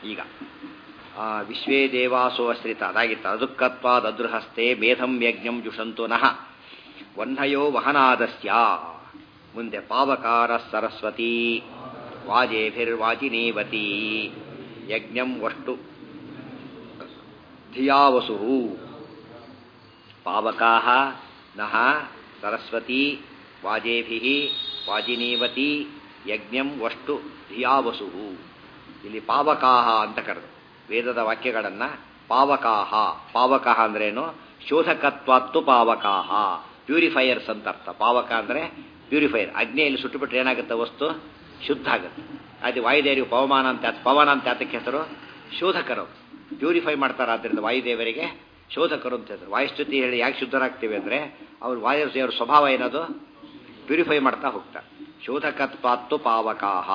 ಈಗ ಆ, ವಿಶ್ವೇ ದೇವಾಸೋ ಅಶ್ರಿತ ಅದಾಗಿತ್ತು ಅದುಕ್ಕತ್ವಾದ ಅದೃಹಸ್ತೆ ಮೇಧಂ ಯಜ್ಞಂ ಜುಷಂತು ನಃ ವಹ್ನಯೋ ವಹನಾದಸ್ಯ ಮುಂದೆ ಪಾವಕಾರ ಸರಸ್ವತಿ ವಾಜೇಭಿರ್ವಾಜಿನೀವತಿ ಯಜ್ಞಂ ವಷ್ಟು ಧಿಯಾವಸು ಪಾವಕಾ ನಃ ಸರಸ್ವತಿ ವಾಜೇಭಿ ವಾಜಿನೀವತಿ ಯಜ್ಞಂ ವಷ್ಟು ಧಿಯಾವಸು ಇಲ್ಲಿ ಪಾವಕಾಹ ಅಂತ ಕರೆದು ವೇದದ ವಾಕ್ಯಗಳನ್ನು ಪಾವಕಾಹ ಪಾವಕಾಹ ಅಂದ್ರೇನು ಶೋಧಕತ್ವಾತ್ತು ಪಾವಕಾಹ ಪ್ಯೂರಿಫೈಯರ್ಸ್ ಅಂತ ಅರ್ಥ ಪಾವಕ ಅಂದರೆ ಪ್ಯೂರಿಫೈಯರ್ ಅಗ್ನಿಯಲ್ಲಿ ಸುಟ್ಟುಬಿಟ್ರೆ ಏನಾಗುತ್ತೆ ವಸ್ತು ಶುದ್ಧ ಆಗುತ್ತೆ ಅದು ವಾಯುದೇವರಿಗೆ ಪವಮಾನ ಅಂತ ಪವನ ಅಂತ ಅದಕ್ಕೆ ಹೆಸರು ಶೋಧಕರು ಪ್ಯೂರಿಫೈ ಮಾಡ್ತಾರೆ ಆದ್ದರಿಂದ ವಾಯುದೇವರಿಗೆ ಶೋಧಕರು ಅಂತ ಹೆಸರು ವಾಯುಸ್ತುತಿ ಹೇಳಿ ಯಾಕೆ ಶುದ್ಧರಾಗ್ತೀವಿ ಅಂದರೆ ಅವ್ರು ವಾಯುದೇವರ ಸ್ವಭಾವ ಏನದು ಪ್ಯೂರಿಫೈ ಮಾಡ್ತಾ ಹೋಗ್ತಾರೆ ಶೋಧಕತ್ವಾತ್ತು ಪಾವಕಾಹ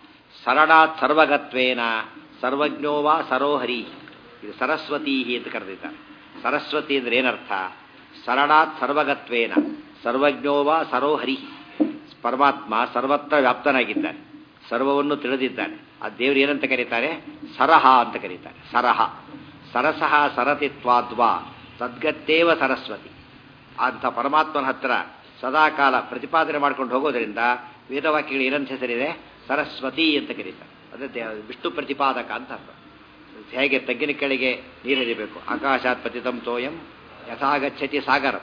ಸರಳಾತ್ ಸರ್ವಗತ್ವೇನ ಸರ್ವಜ್ಞೋ ವಾ ಸರೋಹರಿ ಇದು ಸರಸ್ವತಿ ಅಂತ ಕರೆದಿದ್ದಾರೆ ಸರಸ್ವತಿ ಅಂದ್ರೆ ಏನರ್ಥ ಸರಳಾತ್ ಸರ್ವಗತ್ವೇನ ಸರ್ವಜ್ಞೋ ವಾ ಸರೋಹರಿ ಪರಮಾತ್ಮ ಸರ್ವತ್ರ ವ್ಯಾಪ್ತನಾಗಿದ್ದಾನೆ ಸರ್ವವನ್ನು ತಿಳಿದಿದ್ದಾನೆ ಆ ದೇವರು ಏನಂತ ಕರೀತಾರೆ ಸರಹ ಅಂತ ಕರೀತಾರೆ ಸರಹ ಸರಸಹ ಸರತಿತ್ವಾದ್ವಾ ಸದ್ಗತ್ತೇವ ಸರಸ್ವತಿ ಅಂಥ ಪರಮಾತ್ಮನ ಹತ್ರ ಸದಾಕಾಲ ಪ್ರತಿಪಾದನೆ ಮಾಡ್ಕೊಂಡು ಹೋಗೋದ್ರಿಂದ ವೇದವಾಕ್ಯಗಳು ಏನಂತ ಹೆಸರಿದೆ ಸರಸ್ವತಿ ಅಂತ ಕರೀತಾರೆ ಅದೇ ದೇ- ವಿಷ್ಣು ಪ್ರತಿಪಾದಕ ಅಂತ ಅರ್ಥ ಹೇಗೆ ತಗ್ಗಿನ ಕೆಳಗೆ ನೀರು ಹರಿಬೇಕು ಆಕಾಶಾತ್ ಪತಿತಂ ತೋಯಂ ಯಥಾಗಚ್ಚತಿ ಸಾಗರ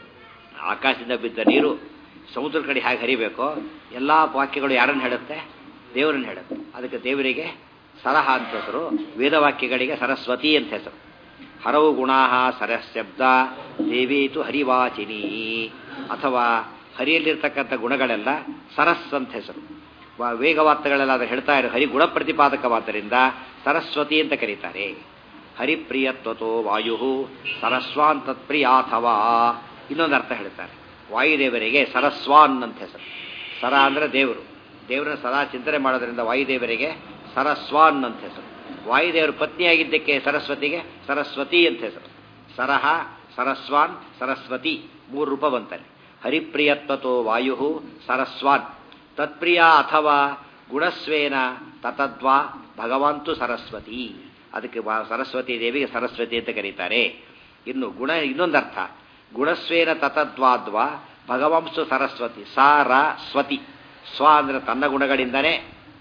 ಆಕಾಶದಿಂದ ಬಿದ್ದ ನೀರು ಸಮುದ್ರ ಕಡೆ ಹೇಗೆ ಹರಿಬೇಕೋ ಎಲ್ಲ ವಾಕ್ಯಗಳು ಯಾರನ್ನು ಹೇಳುತ್ತೆ ದೇವರನ್ನು ಹೇಳುತ್ತೆ ಅದಕ್ಕೆ ದೇವರಿಗೆ ಸರಹ ಅಂತ ಹೆಸರು ವೇದವಾಕ್ಯಗಳಿಗೆ ಸರಸ್ವತಿ ಅಂತ ಹೆಸರು ಹರವು ಗುಣಾ ಸರಶಬ್ದ ದೇವೀತು ಹರಿವಾಚಿನಿ ಅಥವಾ ಹರಿಯಲ್ಲಿರ್ತಕ್ಕಂಥ ಗುಣಗಳೆಲ್ಲ ಸರಸ್ ಅಂತ ಹೆಸರು ವ- ವೇಗವಾರ್ತೆಗಳೆಲ್ಲ ಅದು ಹೇಳ್ತಾ ಇರೋ ಹರಿ ಗುಣ ಪ್ರತಿಪಾದಕವಾದ್ದರಿಂದ ಸರಸ್ವತಿ ಅಂತ ಕರೀತಾರೆ ಹರಿಪ್ರಿಯತ್ವತೋ ವಾಯು ಸರಸ್ವಾನ್ ತತ್ಪ್ರಿಯಾಥವಾ ಇನ್ನೊಂದು ಅರ್ಥ ಹೇಳ್ತಾರೆ ವಾಯುದೇವರಿಗೆ ಸರಸ್ವಾನ್ ಅಂತ ಹೆಸರು ಸರ ಅಂದರೆ ದೇವರು ದೇವರನ್ನ ಸದಾ ಚಿಂತನೆ ಮಾಡೋದ್ರಿಂದ ವಾಯುದೇವರಿಗೆ ಸರಸ್ವಾನ್ ಅಂತ ಹೆಸರು ವಾಯುದೇವರು ಪತ್ನಿಯಾಗಿದ್ದಕ್ಕೆ ಸರಸ್ವತಿಗೆ ಸರಸ್ವತಿ ಅಂತ ಹೆಸರು ಸರಹ ಸರಸ್ವಾನ್ ಸರಸ್ವತಿ ಮೂರು ರೂಪ ಬಂತಲ್ಲಿ ಹರಿಪ್ರಿಯತ್ವತೋ ವಾಯು ಸರಸ್ವಾನ್ ತತ್ಪ್ರಿಯ ಅಥವಾ ಗುಣಸ್ವೇನ ತತದ್ವಾ ಭಗವಂತು ಸರಸ್ವತಿ ಅದಕ್ಕೆ ವಾ- ಸರಸ್ವತಿ ದೇವಿಗೆ ಸರಸ್ವತಿ ಅಂತ ಕರೀತಾರೆ ಇನ್ನು ಗುಣ ಇನ್ನೊಂದರ್ಥ ಗುಣಸ್ವೇನ ತತದ್ವಾದ್ವಾ ಭಗವಂಸು ಸರಸ್ವತಿ ಸಾರ ಸ್ವತಿ ಸ್ವ ಅಂದ್ರೆ ತನ್ನ ಗುಣಗಳಿಂದನೇ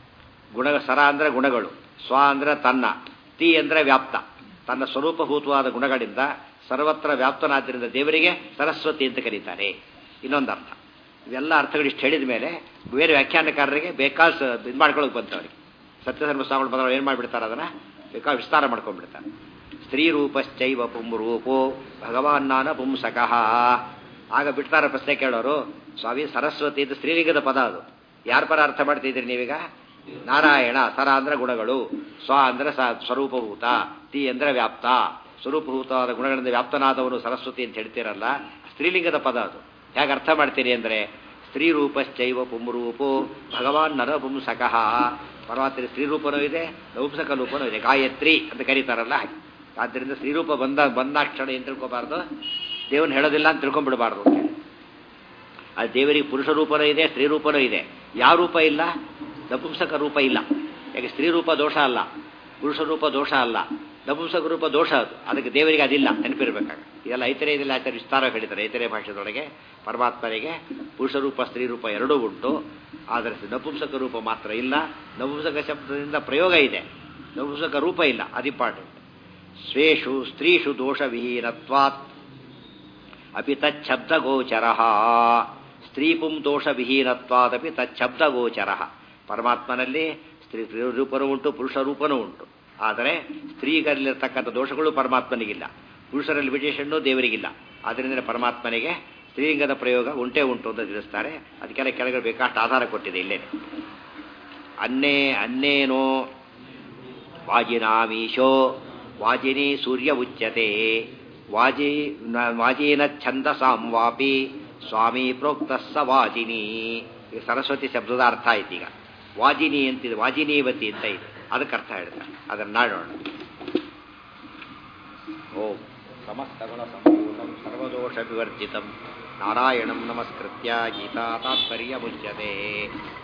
ಗುಣ ಸರ ಅಂದ್ರೆ ಗುಣಗಳು ಸ್ವ ಅಂದ್ರೆ ತನ್ನ ತಿ ಅಂದ್ರೆ ವ್ಯಾಪ್ತ ತನ್ನ ಸ್ವರೂಪಭೂತವಾದ ಗುಣಗಳಿಂದ ಸರ್ವತ್ರ ವ್ಯಾಪ್ತನಾದ್ದರಿಂದ ದೇವರಿಗೆ ಸರಸ್ವತಿ ಅಂತ ಕರೀತಾರೆ ಇನ್ನೊಂದು ಅರ್ಥ ಇವೆಲ್ಲ ಅರ್ಥಗಳು ಇಷ್ಟು ಹೇಳಿದ ಮೇಲೆ ಬೇರೆ ವ್ಯಾಖ್ಯಾನಕಾರರಿಗೆ ಬೇಕಾದ ಇದು ಮಾಡ್ಕೊಳಕ್ ಬಂತು ಅವರಿಗೆ ಸತ್ಯಧರ್ಮ ಸ್ವಾಮಿಗಳು ಬಂದವರು ಏನು ಮಾಡಿಬಿಡ್ತಾರೆ ಅದನ್ನು ಬೇಕಾದ ವಿಸ್ತಾರ ಮಾಡ್ಕೊಂಡ್ಬಿಡ್ತಾರೆ ಸ್ತ್ರೀ ರೂಪಶ್ಚೈವ ಪುಂ ರೂಪೋ ಭಗವಾನ್ನಾನ ಪುಂಸಕಃ ಆಗ ಬಿಡ್ತಾರ ಪ್ರಶ್ನೆ ಕೇಳೋರು ಸ್ವಾಮಿ ಸರಸ್ವತಿ ಇದು ಸ್ತ್ರೀಲಿಂಗದ ಪದ ಅದು ಯಾರ ಪರ ಅರ್ಥ ಮಾಡ್ತಿದ್ದೀರಿ ನೀವೀಗ ನಾರಾಯಣ ಸರ ಅಂದ್ರೆ ಗುಣಗಳು ಸ್ವ ಅಂದ್ರೆ ಸ ಸ್ವರೂಪಭೂತ ತಿ ಅಂದ್ರೆ ವ್ಯಾಪ್ತ ಸ್ವರೂಪಭೂತವಾದ ಗುಣಗಳಿಂದ ವ್ಯಾಪ್ತನಾದವನು ಸರಸ್ವತಿ ಅಂತ ಹೇಳ್ತೀರಲ್ಲ ಸ್ತ್ರೀಲಿಂಗದ ಪದ ಅದು ಹೇಗೆ ಅರ್ಥ ಮಾಡ್ತೀರಿ ಅಂದರೆ ಸ್ತ್ರೀ ರೂಪಶ್ಚೈವ ಪುಂರೂಪೋ ಭಗವಾನ್ ನರ ಪುಂಸಕಃ ಪರಮಾತ್ಮ ಸ್ತ್ರೀರೂಪನೂ ಇದೆ ನಪುಂಸಕ ರೂಪನೂ ಇದೆ ಗಾಯತ್ರಿ ಅಂತ ಕರೀತಾರಲ್ಲ ಹಾಗೆ ಆದ್ದರಿಂದ ಸ್ತ್ರೀರೂಪ ಬಂದ ಬಂದಾಕ್ಷಣ ಏನು ತಿಳ್ಕೊಬಾರ್ದು ದೇವನ್ ಹೇಳೋದಿಲ್ಲ ಅಂತ ತಿಳ್ಕೊಂಡ್ಬಿಡಬಾರ್ದು ಅಂತ ಹೇಳಿ ಅದು ದೇವರಿಗೆ ಪುರುಷ ರೂಪನೂ ಇದೆ ಸ್ತ್ರೀ ರೂಪನೂ ಇದೆ ಯಾವ ರೂಪ ಇಲ್ಲ ನಪುಂಸಕ ರೂಪ ಇಲ್ಲ ಯಾಕೆ ಸ್ತ್ರೀ ರೂಪ ದೋಷ ಅಲ್ಲ ಪುರುಷ ರೂಪ ದೋಷ ಅಲ್ಲ ನಪುಂಸಕ ರೂಪ ದೋಷ ಅದು ಅದಕ್ಕೆ ದೇವರಿಗೆ ಅದಿಲ್ಲ ನೆನಪಿರ್ಬೇಕಾಗ ಇದೆಲ್ಲ ಐತರೇಯದಲ್ಲಿ ಆಚಾರ್ಯ ವಿಸ್ತಾರ ಹೇಳಿದ್ದಾರೆ ಐತರೇಯ ಭಾಷೆದೊಳಗೆ ಪರಮಾತ್ಮನಿಗೆ ಪುರುಷ ರೂಪ ಸ್ತ್ರೀ ರೂಪ ಎರಡೂ ಉಂಟು ಆದರೆ ನಪುಂಸಕ ರೂಪ ಮಾತ್ರ ಇಲ್ಲ ನಪುಂಸಕ ಶಬ್ದದಿಂದ ಪ್ರಯೋಗ ಇದೆ ನಪುಂಸಕ ರೂಪ ಇಲ್ಲ ಅದು ಇಂಪಾರ್ಟೆಂಟ್ ಸ್ವೇಷು ಸ್ತ್ರೀಷು ದೋಷವಿಹೀನತ್ವಾತ್ ಅಪಿ ತಚ್ಛಬ್ದಗೋಚರ ಸ್ತ್ರೀ ಪುಂ ದೋಷವಿಹೀನತ್ವಾದಪಿ ತಚ್ಛಬ್ದಗೋಚರ ಪರಮಾತ್ಮನಲ್ಲಿ ಸ್ತ್ರೀ ಸ್ತ್ರೀ ರೂಪನೂ ಉಂಟು ಪುರುಷ ರೂಪನೂ ಉಂಟು ಆದರೆ ಸ್ತ್ರೀಗರಲ್ಲಿರ್ತಕ್ಕಂಥ ದೋಷಗಳು ಪರಮಾತ್ಮನಿಗಿಲ್ಲ ಪುರುಷರಲ್ಲಿ ವಿಶೇಷಣ್ಣು ದೇವರಿಗಿಲ್ಲ ಆದ್ದರಿಂದ ಪರಮಾತ್ಮನಿಗೆ ಸ್ತ್ರೀಲಿಂಗದ ಪ್ರಯೋಗ ಉಂಟೇ ಉಂಟು ಅಂತ ತಿಳಿಸ್ತಾರೆ ಅದಕ್ಕೆಲ್ಲ ಕೆಳಗಡೆ ಬೇಕಾಷ್ಟು ಆಧಾರ ಕೊಟ್ಟಿದೆ ಇಲ್ಲೇ ಅನ್ನೇ ಅನ್ನೇನೋ ವಾಜಿನಾಮೀಶೋ ವಾಜಿನಿ ಸೂರ್ಯ ಉಚ್ಯತೆ ವಾಜಿ ವಾಜೀನ ಛಂದಸಾಂ ವಾಪಿ ಸ್ವಾಮಿ ಪ್ರೋಕ್ತ ಸ ವಾಜಿನಿ ಈಗ ಸರಸ್ವತಿ ಶಬ್ದದ ಅರ್ಥ ಆಯ್ತು ಈಗ ವಾಜಿನಿ ಅಂತಿದೆ ವಾಜಿನೀವತಿ ಅಂತ ಇದೆ ಅದಕ್ಕೆ ಅರ್ಥ ಹೇಳ್ತಾರೆ ಅದನ್ನು ನಾಡೋಣ ಓಂ ಸಮಸ್ತಗುಣ ಸಂಪೂರ್ಣಂ ಸರ್ವದೋಷ ವಿವರ್ಜಿತಂ ನಾರಾಯಣಂ ನಮಸ್ಕೃತ್ಯ ಗೀತಾ ತಾತ್ಪರ್ಯ ಮುಚ್ಯತೆ